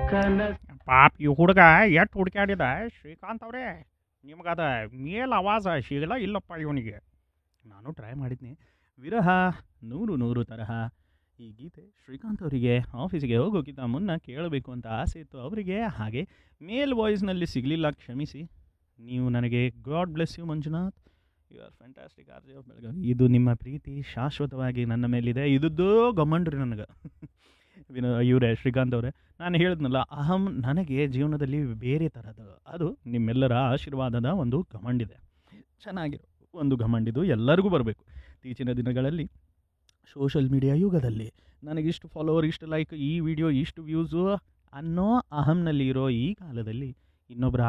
ಕನಸು ಪಾಪ ಈ ಹುಡುಗ ಎಷ್ಟು ಹುಡುಕ್ಯಾಡಿದ ಶ್ರೀಕಾಂತ್ ಅವರೇ ನಿಮ್ಗದ ಮೇಲ್ ಆವಾಜ ಸಿಗಲ್ಲ ಇಲ್ಲಪ್ಪ ಇವನಿಗೆ ನಾನು ಟ್ರೈ ಮಾಡಿದ್ನಿ ವಿರಹ ನೂರು ನೂರು ತರಹ ಈ ಗೀತೆ ಶ್ರೀಕಾಂತ್ ಅವರಿಗೆ ಆಫೀಸಿಗೆ ಹೋಗೋಕ್ಕಿಂತ ಮುನ್ನ ಕೇಳಬೇಕು ಅಂತ ಆಸೆ ಇತ್ತು ಅವರಿಗೆ ಹಾಗೆ ಮೇಲ್ ವಾಯ್ಸ್ನಲ್ಲಿ ಸಿಗಲಿಲ್ಲ ಕ್ಷಮಿಸಿ ನೀವು ನನಗೆ God bless you Manjunath you are fantastic R J of Belagavi ಇದು ನಿಮ್ಮ ಪ್ರೀತಿ ಶಾಶ್ವತವಾಗಿ ನನ್ನ ಮೇಲಿದೆ ಇದ್ದದ್ದು ಗಮಂಡ್ರಿ ನನಗೆ ವಿನ ಇವರೇ ಶ್ರೀಕಾಂತ್ ಅವರೇ ನಾನು ಹೇಳಿದ್ನಲ್ಲ ಅಹಂ ನನಗೆ ಜೀವನದಲ್ಲಿ ಬೇರೆ ಥರದ ಅದು ನಿಮ್ಮೆಲ್ಲರ ಆಶೀರ್ವಾದದ ಒಂದು ಘಮಂಡಿದೆ ಚೆನ್ನಾಗಿರೋ ಒಂದು ಘಮಂಡಿದು ಎಲ್ಲರಿಗೂ ಬರಬೇಕು ಇತ್ತೀಚಿನ ದಿನಗಳಲ್ಲಿ ಸೋಷಲ್ ಮೀಡಿಯಾ ಯುಗದಲ್ಲಿ ನನಗಿಷ್ಟು ಫಾಲೋವರ್ ಇಷ್ಟು ಲೈಕ್ ಈ ವಿಡಿಯೋ ಇಷ್ಟು ವ್ಯೂಸು ಅನ್ನೋ ಅಹಂನಲ್ಲಿ ಇರೋ ಈ ಕಾಲದಲ್ಲಿ ಇನ್ನೊಬ್ಬರ